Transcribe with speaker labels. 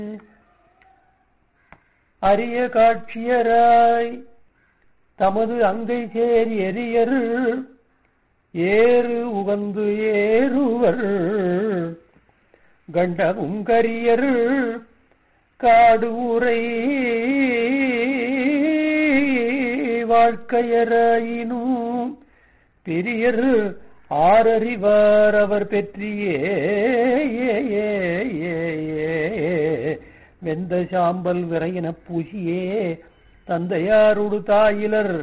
Speaker 1: அரிய காட்சியராய் தமது அங்கை சேர் எரியர் ஏறு உகந்து ஏறுவர் கண்டமும் கரியர் காடு உரை வாழ்க்கையராயினும் பெரியர் ஆரறிவார் அவர் பெற்றியே வெந்த சாம்பல் விரையின பூசியே தந்தையாருடு தாயிலர்